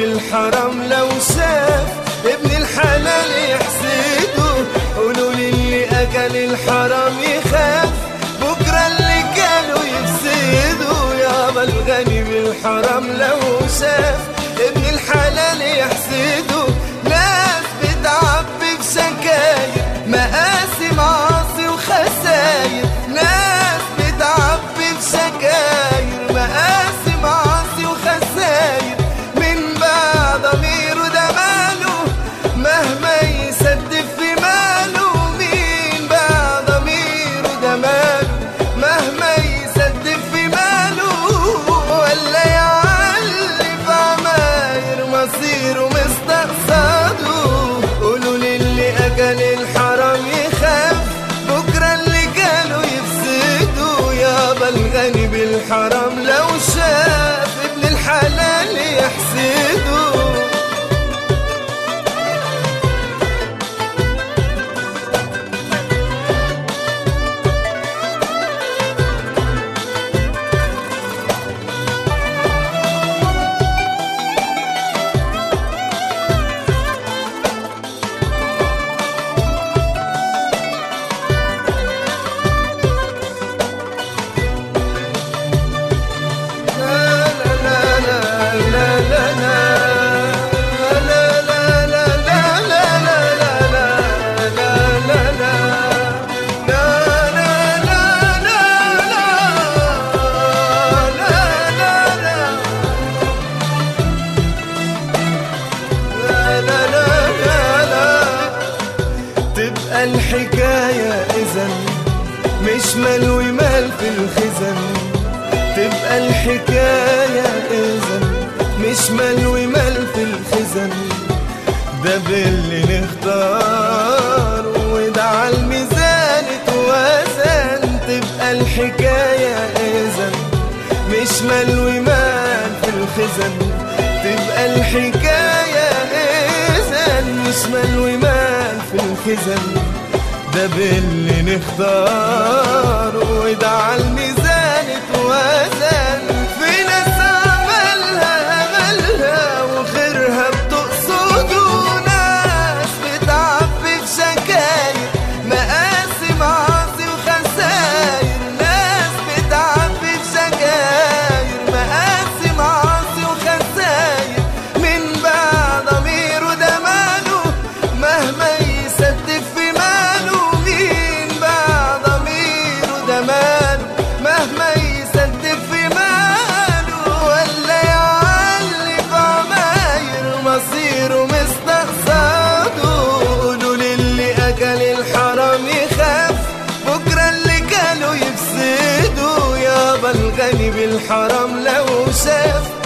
بالحرام لو شاف ابن الحلال يحسده قولوا لي اللي اكل الحرام يخاف بكره اللي كانوا يفسدوا يابا الغني بالحرام لو شاف ابن الحلال يحسده ناس بتعبي في سكاير مقاسي معاصي وخساير ناس بتعبي في سكاير مقاسي معاصي وخساير من بعد ضميره ده ماله مهما يسدف في ماله مين بعد ضميره ده ماله مهما يسدف في ماله ولا يعلي في عماير مصيره مستقصده قولوا للي اكل الحرام يخاف بكره اللي كانوا يفسدوا يابا الغني بالحرام لو شاف ابن الحلال يحسده تبقى الحكاية إذا مش مال ومال في الخزن تبقى الحكاية إذا مش مال ومال في الخزن ده باللي نختار وده على الميزان اتوزن تبقى الحكاية إذا مش مال ومال في الخزن تبقى الحكاية إذا مش مال ومال في الخزن ده باللي نختار وده على الميزان اتوزن في ناس عملها عملها وخيرها بتقصده ناس بتعبي في شكاير مقاسي معاصي وخساير ناس بتعبي في شكاير مقاسي معاصي وخساير من بعد ضميره ده ماله مهما يسدف في ماله مين بعد ضميره ده ماله مهما يسدف في ماله ولا يعلي في عماير مصيره مستقصده قولوا للي اكل الحرام يخاف بكره اللي كانوا يفسدوا يابا الغني بالحرام لو شاف